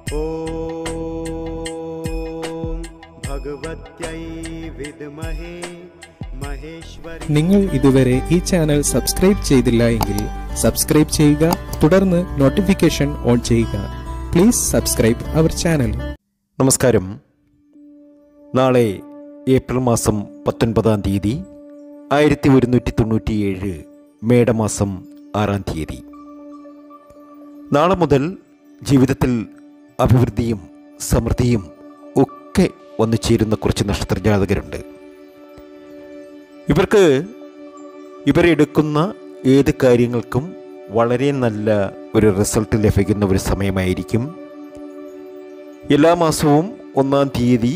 ॐ भगवत्यै विद्महे महेश्वरी നിങ്ങൾ ഇതുവരെ ഈ ചാനൽ സബ്സ്ക്രൈബ് ചെയ്തില്ല എങ്കിൽ സബ്സ്ക്രൈബ് ചെയ്യുക തുടർന്ന് നോട്ടിഫിക്കേഷൻ ഓൺ ചെയ്യുക പ്ലീസ് സബ്സ്ക്രൈബ് അവർ ചാനൽ നമസ്കാരം നാളെ ഏപ്രിൽ മാസം പത്തൊൻപതാം തീയതി ആയിരത്തി ഒരുന്നൂറ്റി തൊണ്ണൂറ്റിയേഴ് മേടമാസം ആറാം തീയതി നാളെ മുതൽ ജീവിതത്തിൽ അഭിവൃദ്ധിയും സമൃദ്ധിയും ഒക്കെ വന്നു ചേരുന്ന കുറച്ച് നക്ഷത്രജാതകരുണ്ട് ഇവർക്ക് ഇവരെടുക്കുന്ന ഏത് കാര്യങ്ങൾക്കും വളരെ നല്ല ഒരു റിസൾട്ട് ലഭിക്കുന്ന ഒരു സമയമായിരിക്കും എല്ലാ മാസവും ഒന്നാം തീയതി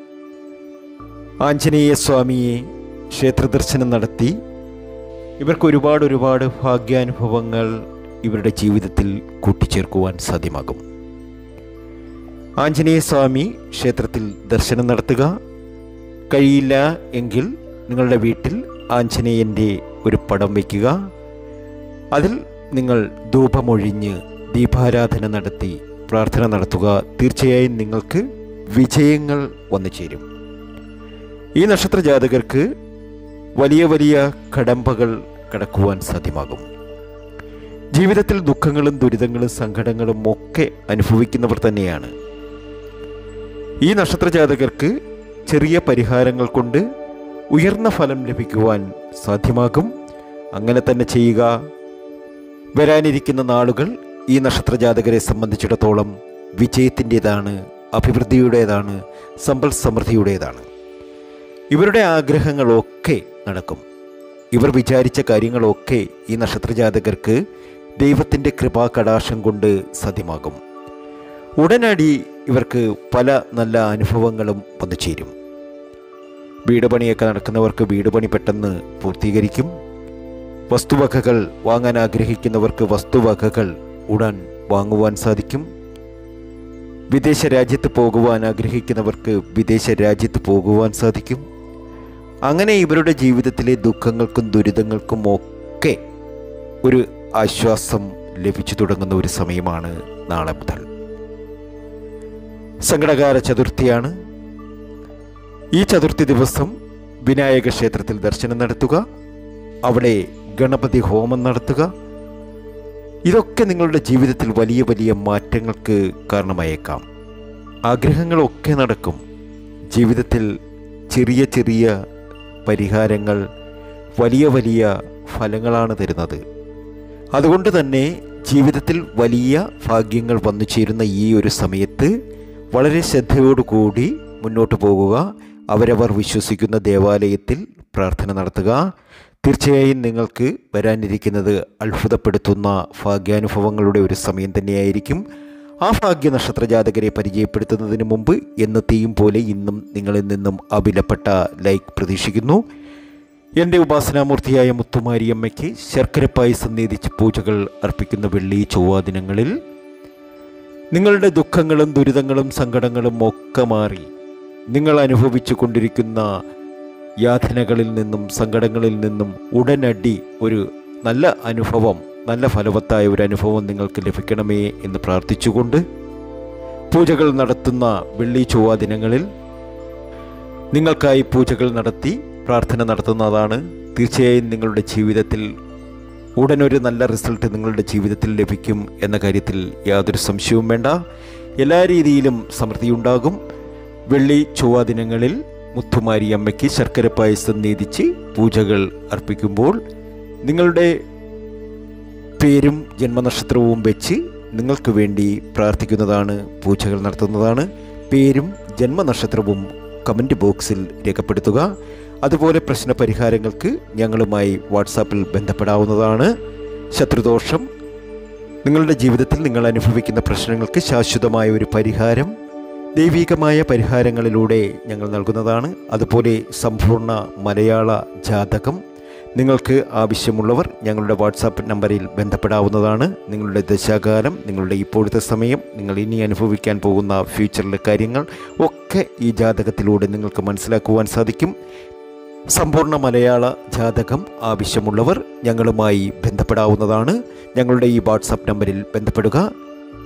ആഞ്ജനേയ സ്വാമിയെ ക്ഷേത്രദർശനം നടത്തി ഇവർക്ക് ഒരുപാട് ഒരുപാട് ഭാഗ്യാനുഭവങ്ങൾ ഇവരുടെ ജീവിതത്തിൽ കൂട്ടിച്ചേർക്കുവാൻ സാധ്യമാകും ആഞ്ജനേയ സ്വാമി ക്ഷേത്രത്തിൽ ദർശനം നടത്തുക കഴിയില്ല എങ്കിൽ നിങ്ങളുടെ വീട്ടിൽ ആഞ്ജനേയൻ്റെ ഒരു പടം വയ്ക്കുക അതിൽ നിങ്ങൾ ധൂപമൊഴിഞ്ഞ് ദീപാരാധന നടത്തി പ്രാർത്ഥന നടത്തുക തീർച്ചയായും നിങ്ങൾക്ക് വിജയങ്ങൾ വന്നു ചേരും ഈ നക്ഷത്ര ജാതകർക്ക് വലിയ വലിയ കടമ്പകൾ കടക്കുവാൻ സാധ്യമാകും ജീവിതത്തിൽ ദുഃഖങ്ങളും ദുരിതങ്ങളും സങ്കടങ്ങളും ഒക്കെ അനുഭവിക്കുന്നവർ തന്നെയാണ് ഈ നക്ഷത്ര ജാതകർക്ക് ചെറിയ പരിഹാരങ്ങൾ കൊണ്ട് ഉയർന്ന ഫലം ലഭിക്കുവാൻ സാധ്യമാകും അങ്ങനെ തന്നെ ചെയ്യുക വരാനിരിക്കുന്ന നാളുകൾ ഈ നക്ഷത്ര ജാതകരെ സംബന്ധിച്ചിടത്തോളം വിജയത്തിൻ്റെതാണ് അഭിവൃദ്ധിയുടേതാണ് സമ്പൽ സമൃദ്ധിയുടേതാണ് ഇവരുടെ ആഗ്രഹങ്ങളൊക്കെ നടക്കും ഇവർ വിചാരിച്ച കാര്യങ്ങളൊക്കെ ഈ നക്ഷത്ര ജാതകർക്ക് ദൈവത്തിൻ്റെ കൃപാകടാശം കൊണ്ട് സാധ്യമാകും ഉടനടി ഇവർക്ക് പല നല്ല അനുഭവങ്ങളും വന്നു ചേരും വീട് പണിയൊക്കെ നടക്കുന്നവർക്ക് വീട് പണി പെട്ടെന്ന് പൂർത്തീകരിക്കും വസ്തുവകകൾ വാങ്ങാൻ ആഗ്രഹിക്കുന്നവർക്ക് വസ്തുവകകൾ ഉടൻ വാങ്ങുവാൻ സാധിക്കും വിദേശ രാജ്യത്ത് പോകുവാൻ ആഗ്രഹിക്കുന്നവർക്ക് വിദേശ രാജ്യത്ത് പോകുവാൻ സാധിക്കും അങ്ങനെ ഇവരുടെ ജീവിതത്തിലെ ദുഃഖങ്ങൾക്കും ദുരിതങ്ങൾക്കും ഒക്കെ ഒരു ആശ്വാസം ലഭിച്ചു തുടങ്ങുന്ന ഒരു സമയമാണ് നാളെ മുതൽ സങ്കടകാര ചതുർത്ഥിയാണ് ഈ ചതുർത്ഥി ദിവസം വിനായക ക്ഷേത്രത്തിൽ ദർശനം നടത്തുക അവിടെ ഗണപതി ഹോമം നടത്തുക ഇതൊക്കെ നിങ്ങളുടെ ജീവിതത്തിൽ വലിയ വലിയ മാറ്റങ്ങൾക്ക് കാരണമായേക്കാം ആഗ്രഹങ്ങളൊക്കെ നടക്കും ജീവിതത്തിൽ ചെറിയ ചെറിയ പരിഹാരങ്ങൾ വലിയ വലിയ ഫലങ്ങളാണ് തരുന്നത് അതുകൊണ്ട് തന്നെ ജീവിതത്തിൽ വലിയ ഭാഗ്യങ്ങൾ വന്നു ചേരുന്ന ഈ ഒരു സമയത്ത് വളരെ ശ്രദ്ധയോടുകൂടി മുന്നോട്ട് പോകുക അവരവർ വിശ്വസിക്കുന്ന ദേവാലയത്തിൽ പ്രാർത്ഥന നടത്തുക തീർച്ചയായും നിങ്ങൾക്ക് വരാനിരിക്കുന്നത് അത്ഭുതപ്പെടുത്തുന്ന ഭാഗ്യാനുഭവങ്ങളുടെ ഒരു സമയം തന്നെയായിരിക്കും ആ ഭാഗ്യ നക്ഷത്ര ജാതകരെ പരിചയപ്പെടുത്തുന്നതിന് മുമ്പ് എന്നത്തെയും പോലെ ഇന്നും നിങ്ങളിൽ നിന്നും അവിലപ്പെട്ട ലൈക്ക് പ്രതീക്ഷിക്കുന്നു എൻ്റെ ഉപാസനാമൂർത്തിയായ മുത്തുമാരിയമ്മയ്ക്ക് ശർക്കര പായസം നേതിച്ച് പൂജകൾ അർപ്പിക്കുന്ന വെള്ളി ചൊവ്വ ദിനങ്ങളിൽ നിങ്ങളുടെ ദുഃഖങ്ങളും ദുരിതങ്ങളും സങ്കടങ്ങളും ഒക്കെ മാറി നിങ്ങൾ അനുഭവിച്ചു കൊണ്ടിരിക്കുന്ന യാതനകളിൽ നിന്നും സങ്കടങ്ങളിൽ നിന്നും ഉടനടി ഒരു നല്ല അനുഭവം നല്ല ഫലവത്തായ ഒരു അനുഭവം നിങ്ങൾക്ക് ലഭിക്കണമേ എന്ന് പ്രാർത്ഥിച്ചുകൊണ്ട് പൂജകൾ നടത്തുന്ന വെള്ളി ചൊവ്വ ദിനങ്ങളിൽ നിങ്ങൾക്കായി പൂജകൾ നടത്തി പ്രാർത്ഥന നടത്തുന്നതാണ് തീർച്ചയായും നിങ്ങളുടെ ജീവിതത്തിൽ ഉടനൊരു നല്ല റിസൾട്ട് നിങ്ങളുടെ ജീവിതത്തിൽ ലഭിക്കും എന്ന കാര്യത്തിൽ യാതൊരു സംശയവും വേണ്ട എല്ലാ രീതിയിലും സമൃദ്ധിയുണ്ടാകും വെള്ളി ചൊവ്വ ദിനങ്ങളിൽ മുത്തുമാരി അമ്മയ്ക്ക് ശർക്കര പായസം നീതിച്ച് പൂജകൾ അർപ്പിക്കുമ്പോൾ നിങ്ങളുടെ പേരും ജന്മനക്ഷത്രവും വെച്ച് നിങ്ങൾക്ക് വേണ്ടി പ്രാർത്ഥിക്കുന്നതാണ് പൂജകൾ നടത്തുന്നതാണ് പേരും ജന്മനക്ഷത്രവും കമൻറ്റ് ബോക്സിൽ രേഖപ്പെടുത്തുക അതുപോലെ പ്രശ്ന പരിഹാരങ്ങൾക്ക് ഞങ്ങളുമായി വാട്സാപ്പിൽ ബന്ധപ്പെടാവുന്നതാണ് ശത്രുദോഷം നിങ്ങളുടെ ജീവിതത്തിൽ നിങ്ങൾ അനുഭവിക്കുന്ന പ്രശ്നങ്ങൾക്ക് ശാശ്വതമായ ഒരു പരിഹാരം ദൈവികമായ പരിഹാരങ്ങളിലൂടെ ഞങ്ങൾ നൽകുന്നതാണ് അതുപോലെ സമ്പൂർണ്ണ മലയാള ജാതകം നിങ്ങൾക്ക് ആവശ്യമുള്ളവർ ഞങ്ങളുടെ വാട്സാപ്പ് നമ്പറിൽ ബന്ധപ്പെടാവുന്നതാണ് നിങ്ങളുടെ ദശാകാലം നിങ്ങളുടെ ഇപ്പോഴത്തെ സമയം നിങ്ങൾ ഇനി അനുഭവിക്കാൻ പോകുന്ന ഫ്യൂച്ചറിലെ കാര്യങ്ങൾ ഒക്കെ ഈ ജാതകത്തിലൂടെ നിങ്ങൾക്ക് മനസ്സിലാക്കുവാൻ സാധിക്കും സമ്പൂർണ്ണ മലയാള ജാതകം ആവശ്യമുള്ളവർ ഞങ്ങളുമായി ബന്ധപ്പെടാവുന്നതാണ് ഞങ്ങളുടെ ഈ വാട്സാപ്പ് നമ്പറിൽ ബന്ധപ്പെടുക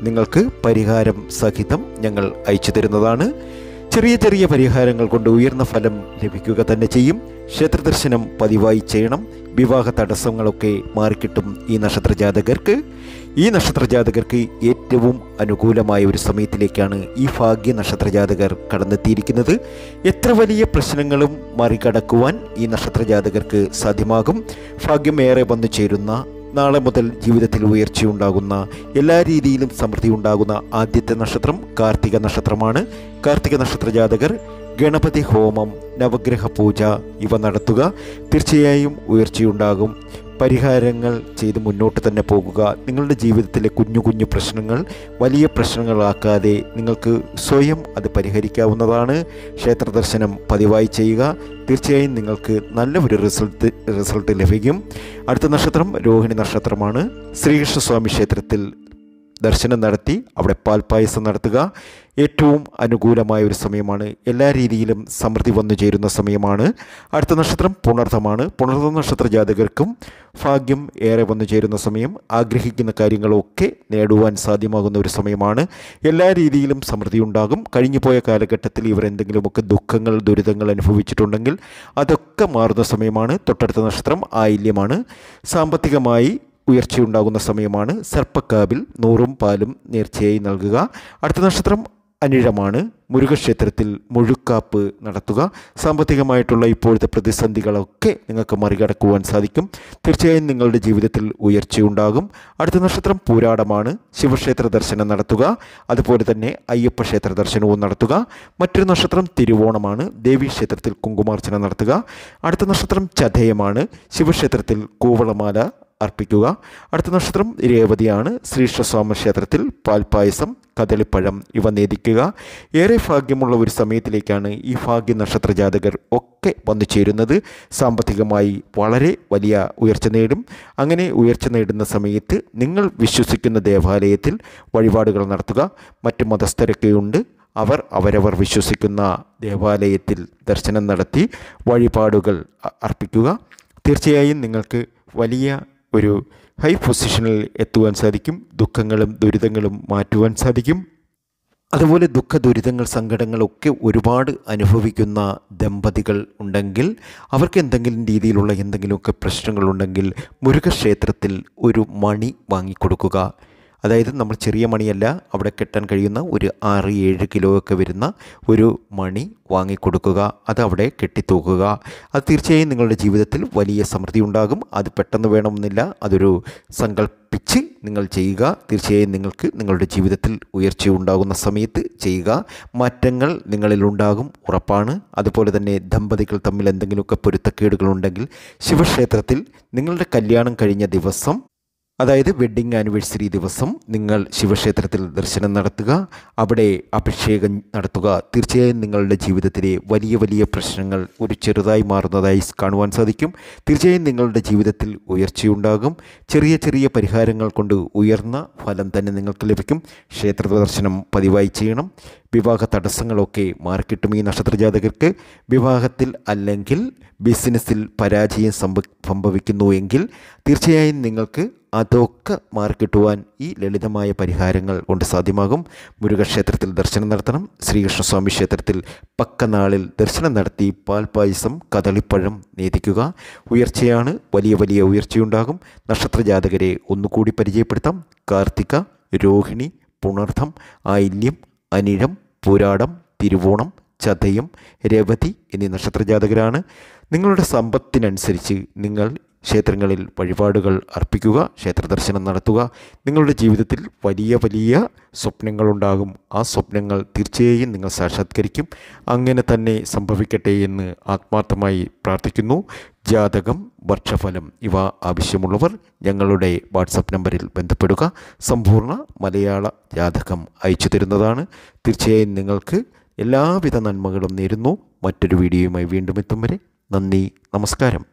നിങ്ങൾക്ക് പരിഹാരം സഹിതം ഞങ്ങൾ അയച്ചു തരുന്നതാണ് ചെറിയ ചെറിയ പരിഹാരങ്ങൾ കൊണ്ട് ഉയർന്ന ഫലം ലഭിക്കുക തന്നെ ചെയ്യും ക്ഷേത്ര ദർശനം പതിവായി ചെയ്യണം വിവാഹ തടസ്സങ്ങളൊക്കെ മാറിക്കിട്ടും ഈ നക്ഷത്ര ജാതകർക്ക് ഈ നക്ഷത്ര ജാതകർക്ക് ഏറ്റവും അനുകൂലമായ ഒരു സമയത്തിലേക്കാണ് ഈ ഭാഗ്യ നക്ഷത്ര ജാതകർ കടന്നെത്തിയിരിക്കുന്നത് എത്ര വലിയ പ്രശ്നങ്ങളും മറികടക്കുവാൻ ഈ നക്ഷത്ര ജാതകർക്ക് സാധ്യമാകും ഭാഗ്യം ഏറെ വന്നു ചേരുന്ന നാളെ മുതൽ ജീവിതത്തിൽ ഉയർച്ചയുണ്ടാകുന്ന എല്ലാ രീതിയിലും സമൃദ്ധി ഉണ്ടാകുന്ന ആദ്യത്തെ നക്ഷത്രം കാർത്തിക നക്ഷത്രമാണ് കാർത്തിക നക്ഷത്ര ജാതകർ ഗണപതി ഹോമം നവഗ്രഹ പൂജ ഇവ നടത്തുക തീർച്ചയായും ഉയർച്ചയുണ്ടാകും പരിഹാരങ്ങൾ ചെയ്ത് മുന്നോട്ട് തന്നെ പോകുക നിങ്ങളുടെ ജീവിതത്തിലെ കുഞ്ഞു കുഞ്ഞു പ്രശ്നങ്ങൾ വലിയ പ്രശ്നങ്ങളാക്കാതെ നിങ്ങൾക്ക് സ്വയം അത് പരിഹരിക്കാവുന്നതാണ് ക്ഷേത്ര ദർശനം പതിവായി ചെയ്യുക തീർച്ചയായും നിങ്ങൾക്ക് നല്ല ഒരു റിസൾട്ട് റിസൾട്ട് ലഭിക്കും അടുത്ത നക്ഷത്രം രോഹിണി നക്ഷത്രമാണ് ശ്രീകൃഷ്ണസ്വാമി ക്ഷേത്രത്തിൽ ദർശനം നടത്തി അവിടെ പാൽപ്പായസം നടത്തുക ഏറ്റവും അനുകൂലമായ ഒരു സമയമാണ് എല്ലാ രീതിയിലും സമൃദ്ധി വന്നു ചേരുന്ന സമയമാണ് അടുത്ത നക്ഷത്രം പുണർത്തമാണ് പുണർത്ത നക്ഷത്ര ജാതകർക്കും ഭാഗ്യം ഏറെ വന്നു ചേരുന്ന സമയം ആഗ്രഹിക്കുന്ന കാര്യങ്ങളൊക്കെ നേടുവാൻ സാധ്യമാകുന്ന ഒരു സമയമാണ് എല്ലാ രീതിയിലും സമൃദ്ധി ഉണ്ടാകും കഴിഞ്ഞുപോയ കാലഘട്ടത്തിൽ ഇവർ എന്തെങ്കിലുമൊക്കെ ദുഃഖങ്ങൾ ദുരിതങ്ങൾ അനുഭവിച്ചിട്ടുണ്ടെങ്കിൽ അതൊക്കെ മാറുന്ന സമയമാണ് തൊട്ടടുത്ത നക്ഷത്രം ആയില്യമാണ് സാമ്പത്തികമായി ഉയർച്ചയുണ്ടാകുന്ന സമയമാണ് സർപ്പക്കാവിൽ നൂറും പാലും നേർച്ചയായി നൽകുക അടുത്ത നക്ഷത്രം അനിഴമാണ് മുരുകക്ഷേത്രത്തിൽ മുഴുക്കാപ്പ് നടത്തുക സാമ്പത്തികമായിട്ടുള്ള ഇപ്പോഴത്തെ പ്രതിസന്ധികളൊക്കെ നിങ്ങൾക്ക് മറികടക്കുവാൻ സാധിക്കും തീർച്ചയായും നിങ്ങളുടെ ജീവിതത്തിൽ ഉയർച്ചയുണ്ടാകും അടുത്ത നക്ഷത്രം പൂരാടമാണ് ശിവക്ഷേത്ര ദർശനം നടത്തുക അതുപോലെ തന്നെ അയ്യപ്പ ക്ഷേത്ര ദർശനവും നടത്തുക മറ്റൊരു നക്ഷത്രം തിരുവോണമാണ് ദേവീ ക്ഷേത്രത്തിൽ കുങ്കുമാർച്ചന നടത്തുക അടുത്ത നക്ഷത്രം ചതയമാണ് ശിവക്ഷേത്രത്തിൽ കൂവളമാല അർപ്പിക്കുക അടുത്ത നക്ഷത്രം രേവതിയാണ് ശ്രീകൃഷ്ണസ്വാമി ക്ഷേത്രത്തിൽ പാൽപ്പായസം കദളിപ്പഴം ഇവ നേദിക്കുക ഏറെ ഭാഗ്യമുള്ള ഒരു സമയത്തിലേക്കാണ് ഈ ഭാഗ്യ നക്ഷത്ര ജാതകർ ഒക്കെ വന്നു ചേരുന്നത് സാമ്പത്തികമായി വളരെ വലിയ ഉയർച്ച നേടും അങ്ങനെ ഉയർച്ച നേടുന്ന സമയത്ത് നിങ്ങൾ വിശ്വസിക്കുന്ന ദേവാലയത്തിൽ വഴിപാടുകൾ നടത്തുക മറ്റ് മതസ്ഥരൊക്കെയുണ്ട് അവർ അവരവർ വിശ്വസിക്കുന്ന ദേവാലയത്തിൽ ദർശനം നടത്തി വഴിപാടുകൾ അ- അർപ്പിക്കുക തീർച്ചയായും നിങ്ങൾക്ക് വലിയ ഒരു ഹൈ പൊസിഷനിൽ എത്തുവാൻ സാധിക്കും ദുഃഖങ്ങളും ദുരിതങ്ങളും മാറ്റുവാൻ സാധിക്കും അതുപോലെ ദുഃഖ ദുരിതങ്ങൾ സങ്കടങ്ങളൊക്കെ ഒരുപാട് അനുഭവിക്കുന്ന ദമ്പതികൾ ഉണ്ടെങ്കിൽ അവർക്ക് എന്തെങ്കിലും രീതിയിലുള്ള എന്തെങ്കിലുമൊക്കെ പ്രശ്നങ്ങളുണ്ടെങ്കിൽ മുരുകക്ഷേത്രത്തിൽ ഒരു മണി വാങ്ങിക്കൊടുക്കുക അതായത് നമ്മൾ ചെറിയ മണിയല്ല അവിടെ കെട്ടാൻ കഴിയുന്ന ഒരു ആറ് ഏഴ് കിലോ ഒക്കെ വരുന്ന ഒരു മണി വാങ്ങിക്കൊടുക്കുക അത് അവിടെ കെട്ടിത്തൂക്കുക അത് തീർച്ചയായും നിങ്ങളുടെ ജീവിതത്തിൽ വലിയ സമൃദ്ധി ഉണ്ടാകും അത് പെട്ടെന്ന് വേണമെന്നില്ല അതൊരു സങ്കല്പിച്ച് നിങ്ങൾ ചെയ്യുക തീർച്ചയായും നിങ്ങൾക്ക് നിങ്ങളുടെ ജീവിതത്തിൽ ഉയർച്ച ഉണ്ടാകുന്ന സമയത്ത് ചെയ്യുക മാറ്റങ്ങൾ നിങ്ങളിൽ ഉണ്ടാകും ഉറപ്പാണ് അതുപോലെ തന്നെ ദമ്പതികൾ തമ്മിൽ എന്തെങ്കിലുമൊക്കെ പൊരുത്തക്കേടുകളുണ്ടെങ്കിൽ ശിവക്ഷേത്രത്തിൽ നിങ്ങളുടെ കല്യാണം കഴിഞ്ഞ ദിവസം അതായത് വെഡ്ഡിങ് ആനിവേഴ്സറി ദിവസം നിങ്ങൾ ശിവക്ഷേത്രത്തിൽ ദർശനം നടത്തുക അവിടെ അഭിഷേകം നടത്തുക തീർച്ചയായും നിങ്ങളുടെ ജീവിതത്തിലെ വലിയ വലിയ പ്രശ്നങ്ങൾ ഒരു ചെറുതായി മാറുന്നതായി കാണുവാൻ സാധിക്കും തീർച്ചയായും നിങ്ങളുടെ ജീവിതത്തിൽ ഉയർച്ചയുണ്ടാകും ചെറിയ ചെറിയ പരിഹാരങ്ങൾ കൊണ്ട് ഉയർന്ന ഫലം തന്നെ നിങ്ങൾക്ക് ലഭിക്കും ക്ഷേത്ര ദർശനം പതിവായി ചെയ്യണം വിവാഹ തടസ്സങ്ങളൊക്കെ മാറിക്കിട്ടും ഈ നക്ഷത്രജാതകർക്ക് വിവാഹത്തിൽ അല്ലെങ്കിൽ ബിസിനസ്സിൽ പരാജയം സംഭ സംഭവിക്കുന്നു എങ്കിൽ തീർച്ചയായും നിങ്ങൾക്ക് അതൊക്കെ മാറിക്കിട്ടുവാൻ ഈ ലളിതമായ പരിഹാരങ്ങൾ കൊണ്ട് സാധ്യമാകും മുരുകക്ഷേത്രത്തിൽ ദർശനം നടത്തണം ശ്രീകൃഷ്ണസ്വാമി ക്ഷേത്രത്തിൽ പക്കനാളിൽ ദർശനം നടത്തി പാൽപ്പായസം കദളിപ്പഴം നേദിക്കുക ഉയർച്ചയാണ് വലിയ വലിയ ഉയർച്ചയുണ്ടാകും നക്ഷത്രജാതകരെ ഒന്നുകൂടി പരിചയപ്പെടുത്താം കാർത്തിക രോഹിണി പുണർദ്ധം ആയില്യം അനിഴം പുരാടം തിരുവോണം ചതയം രവതി എന്നീ നക്ഷത്രജാതകരാണ് നിങ്ങളുടെ സമ്പത്തിനനുസരിച്ച് നിങ്ങൾ ക്ഷേത്രങ്ങളിൽ വഴിപാടുകൾ അർപ്പിക്കുക ക്ഷേത്ര ദർശനം നടത്തുക നിങ്ങളുടെ ജീവിതത്തിൽ വലിയ വലിയ സ്വപ്നങ്ങളുണ്ടാകും ആ സ്വപ്നങ്ങൾ തീർച്ചയായും നിങ്ങൾ സാക്ഷാത്കരിക്കും അങ്ങനെ തന്നെ സംഭവിക്കട്ടെ എന്ന് ആത്മാർത്ഥമായി പ്രാർത്ഥിക്കുന്നു ജാതകം വർഷഫലം ഇവ ആവശ്യമുള്ളവർ ഞങ്ങളുടെ വാട്സപ്പ് നമ്പറിൽ ബന്ധപ്പെടുക സമ്പൂർണ്ണ മലയാള ജാതകം അയച്ചു തരുന്നതാണ് തീർച്ചയായും നിങ്ങൾക്ക് എല്ലാവിധ നന്മകളും നേരുന്നു മറ്റൊരു വീഡിയോയുമായി വീണ്ടും എത്തും വരെ നന്ദി നമസ്കാരം